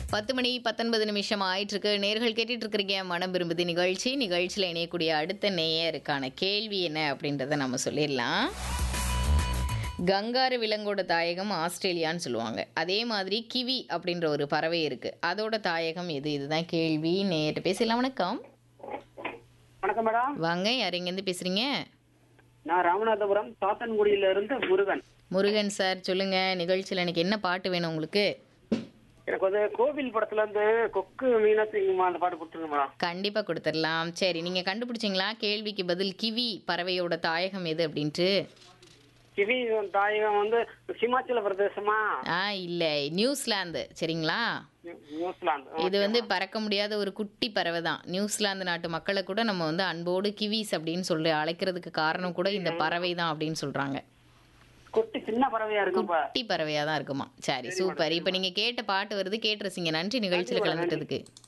பத்து மணி பத்தொன்பது நிமிஷம் ஆயிட்டிருக்கு நேர்கள் கேட்டுட்டு இருக்கிறீங்க மனம் விரும்புது நிகழ்ச்சி நிகழ்ச்சியில் இணையக்கூடிய அடுத்த நேயருக்கான கேள்வி என்ன அப்படின்றத நம்ம சொல்லிடலாம் கங்காரு விலங்கோட தாயகம் ஆஸ்திரேலியான்னு சொல்லுவாங்க அதே மாதிரி கிவி அப்படின்ற ஒரு பறவை இருக்கு அதோட தாயகம் எது இதுதான் கேள்வி நேர்கிட்ட பேசலாம் வணக்கம் வணக்கம் மேடம் வாங்க யார் எங்கேருந்து பேசுறீங்க நான் ராமநாதபுரம் சாத்தன்குடியில இருந்து முருகன் முருகன் சார் சொல்லுங்க நிகழ்ச்சியில் எனக்கு என்ன பாட்டு வேணும் உங்களுக்கு எனக்கு வந்து கோவில் படத்துல இருந்து கொக்கு மீனாட்சிங்கம்மா அந்த பாட்டு கொடுத்துருங்க மேடம் கண்டிப்பாக கொடுத்துடலாம் சரி நீங்கள் கண்டுபிடிச்சிங்களா கேள்விக்கு பதில் கிவி பறவையோட தாயகம் எது அப்படின்ட்டு கிவி தாயகம் வந்து ஹிமாச்சல பிரதேசமா ஆ இல்லை நியூசிலாந்து சரிங்களா நியூ- நியூசிலாந்து இது வந்து பறக்க முடியாத ஒரு குட்டி பறவை தான் நியூசிலாந்து நாட்டு மக்களை கூட நம்ம வந்து அன்போடு கிவிஸ் அப்படின்னு சொல்லி அழைக்கிறதுக்கு காரணம் கூட இந்த பறவை தான் அப்படின்னு சொல்கிறாங்க குட்டி சின்ன பறவையா இருக்குப்பா குட்டி பறவையாக தான் இருக்குமா சரி சூப்பர் இப்போ நீங்கள் கேட்ட பாட்டு வருது கேட்டு ரசிங்க நன்றி நிகழ்ச்சியில் கலந்துட்டதுக்கு